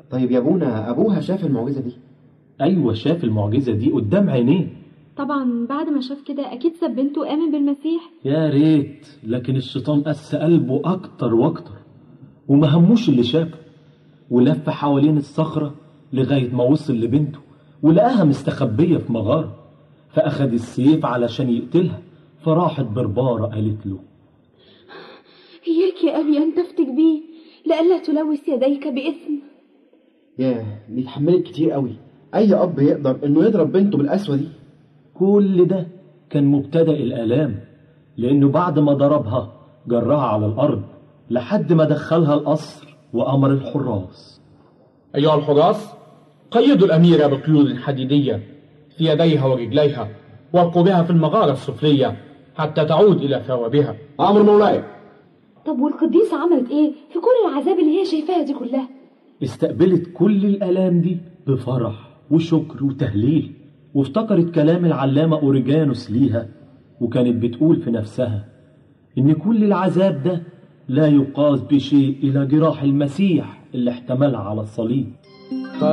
طيب يا ابونا ابوها شاف المعجزه دي أيوة شاف المعجزة دي قدام عينيه طبعا بعد ما شاف كده أكيد ساب بنته وآمن بالمسيح يا ريت لكن الشيطان قس قلبه أكتر وأكتر وما هموش اللي شافه ولف حوالين الصخرة لغاية ما وصل لبنته ولقاها مستخبية في مغارة فأخد السيف علشان يقتلها فراحت بربارة قالت له إياك يا أبي أن تفتك بي لئلا تلوث يديك بإثم ياه دي اتحملت كتير قوي اي اب يقدر انه يضرب بنته بالقسوه دي كل ده كان مبتدأ الآلام لأنه بعد ما ضربها جرها على الأرض لحد ما دخلها القصر وأمر الحراس أيها الحراس قيدوا الأميرة بقيود حديدية في يديها ورجليها والقوا بها في المغارة السفلية حتى تعود إلى ثوابها امر مولاي طب والقديسة عملت إيه في كل العذاب اللي هي شايفاها دي كلها استقبلت كل الآلام دي بفرح وشكر وتهليل وافتكرت كلام العلامة أوريجانوس ليها وكانت بتقول في نفسها إن كل العذاب ده لا يقاس بشيء إلى جراح المسيح اللي احتملها على الصليب